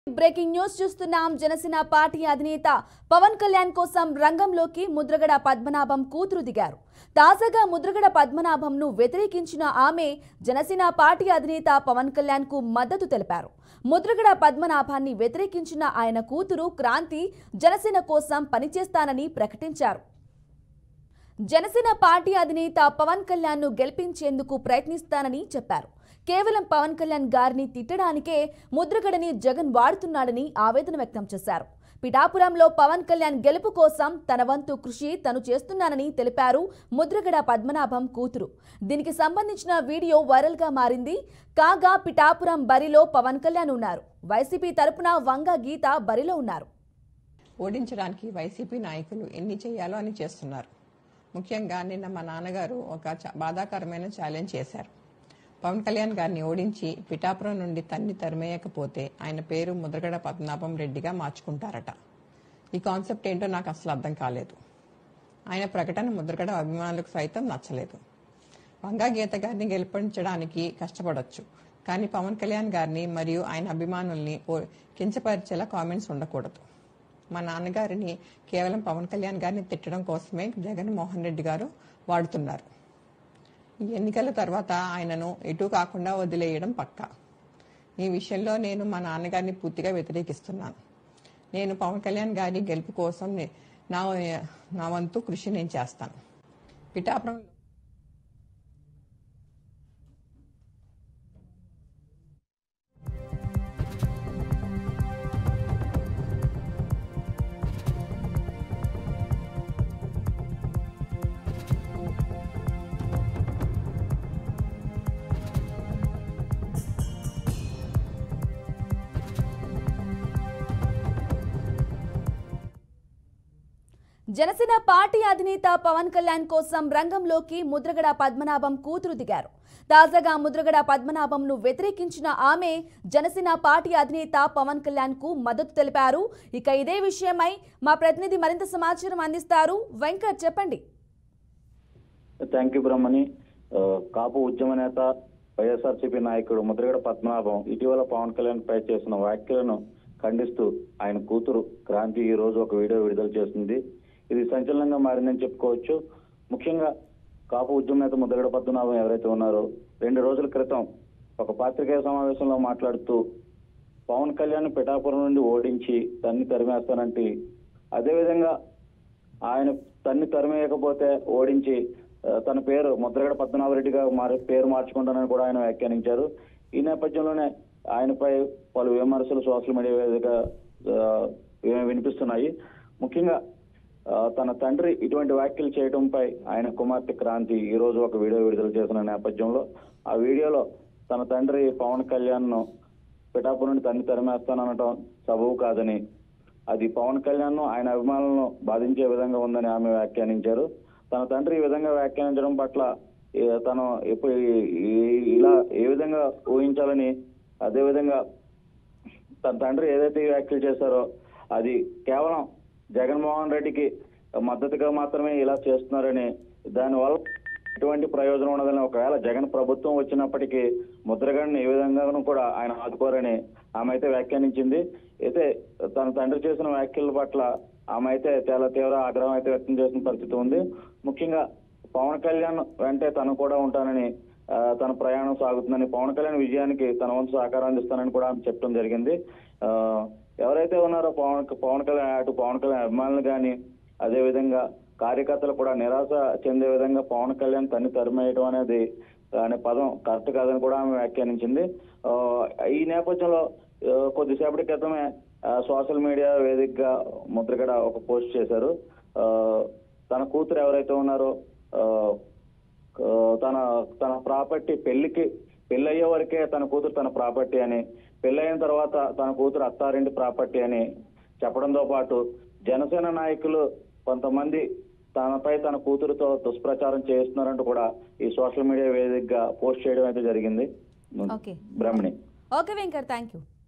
breaking news చూస్తున్నాం Janasena party అధినేత పవన్ కళ్యాణ్ కోసం రంగంలోకి ముద్రగడ పద్మనాభం కూతురు దిగారు తాజాగా ముద్రగడ పద్మనాభంను వ్యతిరేకించిన ఆమె జనసేన పార్టీ అధినేత పవన్ కళ్యాణ్ కు మద్దతు తెలిపారు ముద్రగడ పద్మనాభాన్ని వ్యతిరేకించిన ఆయన కూతురు క్రాంతి జనసేన కోసం పనిచేస్తానని ప్రకటించారు జనసేన పార్టీ అధినేత పవన్ కళ్యాణ్ ను గెలిపించేందుకు ప్రయత్నిస్తానని చెప్పారు కేవలం పవన్ కళ్యాణ్ గారిని తిట్టడానికే ముద్రగడని జగన్ వాడుతున్నాడని ఆవేదన వ్యక్తం చేశారు పిఠాపురంలో పవన్ కళ్యాణ్ గెలుపు కోసం తన వంతు కృషి తను చేస్తున్నానని తెలిపారు ముద్రగడ పద్మనాభం కూతురు దీనికి సంబంధించిన వీడియో వైరల్ గా మారింది కాగా పిఠాపురం బరిలో పవన్ కళ్యాణ్ ఉన్నారు వైసీపీ తరపున వంగ గీత బరిలో ఉన్నారు ఓడించడానికి వైసీపీ నాయకులు ఎన్ని చేయాలో అని చేస్తున్నారు ముఖ్యంగా నిన్న మా నాన్నగారు ఒక చ- బాధాకరమైన ఛాలెంజ్ చేశారు పవన్ కళ్యాణ్ గారిని ఓడించి పిఠాపురం నుండి తన్ని తరిమేయకపోతే ఆయన పేరు ముద్రగడ పద్మనాభం రెడ్డిగా మార్చుకుంటారట ఈ కాన్సెప్ట్ ఏంటో నాకు అసలు అర్థం కాలేదు ఆయన ప్రకటన ముద్రగడ అభిమానులకు సైతం నచ్చలేదు వంగా గీత గారిని గెలిపించడానికి కష్టపడొచ్చు కానీ పవన్ కళ్యాణ్ గారిని మరియు ఆయన అభిమానుల్ని ఓ- కించపరిచేలా కామెంట్స్ ఉండకూడదు మా నాన్నగారిని కేవలం పవన్ కళ్యాణ్ గారిని తిట్టడం కోసమే జగన్మోహన్ రెడ్డి గారు వాడుతున్నారు ఈ ఎన్నికల తర్వాత ఆయనను ఎటు కాకుండా వదిలేయడం పక్కా ఈ విషయంలో నేను మా నాన్నగారిని పూర్తిగా వ్యతిరేకిస్తున్నాను నేను పవన్ కళ్యాణ్ గారి గెలుపు కోసం నే- నా నా వంతు కృషి నేను చేస్తాను పిఠాపురంలో జనసేన పార్టీ అధినేత పవన్ కళ్యాణ్ కోసం రంగంలోకి ముద్రగడ పద్మనాభం కూతురు దిగారు తాజాగా ముద్రగడ పద్మనాభంను వ్యతిరేకించిన ఆమె జనసేన పార్టీ అధినేత పవన్ కళ్యాణ్ కు మద్దతు తెలిపారు ఇక ఇదే విషయమై మా ప్రతినిధి మరింత సమాచారం అందిస్తారు వెంకట్ చెప్పండి థ్యాంక్ యూ బ్రహ్మణి ఆ, కాపు ఉద్యమ నేత వైఎస్ఆర్సీపీ నాయకుడు ముద్రగడ పద్మనాభం ఇటీవల పవన్ కళ్యాణ్ పై చేసిన వ్యాఖ్యలను ఖండిస్తూ ఆయన కూతురు క్రాంతి ఈ రోజు ఒక వీడియో విడుదల చేసింది ఇది సంచలనంగా మారిందని చెప్పుకోవచ్చు ముఖ్యంగా కాపు ఉద్యమ నేత ముద్రగడ పద్మనాభం ఎవరైతే ఉన్నారో రెండు రోజుల క్రితం ఒక పాత్రికేయ సమావేశంలో మాట్లాడుతూ పవన్ కళ్యాణ్ పిఠాపురం నుండి ఓడించి తన్ని తరిమేస్తానంటే అదేవిధంగా ఆయన తన్ని తరిమేయకపోతే ఓడించి ఆ, తన పేరు ముద్రగడ పద్మనాభరెడ్డిగా మారి పేరు మార్చుకుంటానని కూడా ఆయన వ్యాఖ్యానించారు ఈ నేపథ్యంలోనే ఆయనపై పలు విమర్శలు సోషల్ మీడియా వేదికగా ఆ, వి- వినిపిస్తున్నాయి ముఖ్యంగా ఆ, తన తండ్రి ఇటువంటి వ్యాఖ్యలు చేయడంపై ఆయన కుమార్తె క్రాంతి ఈ రోజు ఒక వీడియో విడుదల చేసిన నేపథ్యంలో ఆ వీడియోలో తన తండ్రి పవన్ కళ్యాణ్ ను పిఠాపురం నుండి తన్ని తరిమేస్తాననటం సబబు కాదని అది పవన్ కళ్యాణ్ ను ఆయన అభిమానులను బాధించే విధంగా ఉందని ఆమె వ్యాఖ్యానించారు తన తండ్రి ఈ విధంగా వ్యాఖ్యానించడం పట్ల ఏ, తను ఎప్పుడు ఈ- ఈ- ఇలా ఏ విధంగా ఊహించాలని అదే విధంగా తన తండ్రి ఏదైతే ఈ వ్యాఖ్యలు చేశారో అది కేవలం జగన్మోహన్ రెడ్డికి మద్దతుగా మాత్రమే ఇలా చేస్తున్నారని దానివల్ల ఎటువంటి ప్రయోజనం ఉండదని ఒకవేళ జగన్ ప్రభుత్వం వచ్చినప్పటికీ ముద్రగడ్ని ఏ విధంగానూ కూడా ఆయన ఆదుకోరని ఆమె అయితే వ్యాఖ్యానించింది అయితే తన తండ్రి చేసిన వ్యాఖ్యల పట్ల ఆమె అయితే చాలా తీవ్ర ఆగ్రహం అయితే వ్యక్తం చేసిన పరిస్థితి ఉంది ముఖ్యంగా పవన్ కళ్యాణ్ వెంటే తను కూడా ఉంటానని ఆ, తన ప్రయాణం సాగుతుందని పవన్ కళ్యాణ్ విజయానికి తన వంతు సహకారం అందిస్తానని కూడా ఆమె చెప్పడం జరిగింది ఆ, ఎవరైతే ఉన్నారో పవన్ పవన్ కళ్యాణ్ అటు పవన్ కళ్యాణ్ అభిమానులు కానీ అదే విధంగా కార్యకర్తలు కూడా నిరాశ చెందే విధంగా పవన్ కళ్యాణ్ తన్ని తరిమేయడం అనేది అనే పదం కరెక్ట్ కాదని కూడా ఆమె వ్యాఖ్యానించింది ఆ, ఈ నేపథ్యంలో ఆ, కొద్దిసేపటి క్రితమే ఆ, సోషల్ మీడియా వేదికగా ముద్రగడ ఒక పోస్ట్ చేశారు ఆ, తన కూతురు ఎవరైతే ఉన్నారో ఆ, ఆ, తన తన ప్రాపర్టీ పెళ్లికి పెళ్ళయ్యే వరకే తన కూతురు తన ప్రాపర్టీ అని పెళ్ళయిన తర్వాత తన కూతురు అత్తారింటి ప్రాపర్టీ అని చెప్పడంతో పాటు జనసేన నాయకులు కొంతమంది తనపై తన కూతురుతో దుష్ప్రచారం చేస్తున్నారంటూ కూడా ఈ సోషల్ మీడియా వేదికగా పోస్ట్ చేయడం అయితే జరిగింది ఓకే బ్రహ్మణి ఓకే వెంకట్ థ్యాంక్ యూ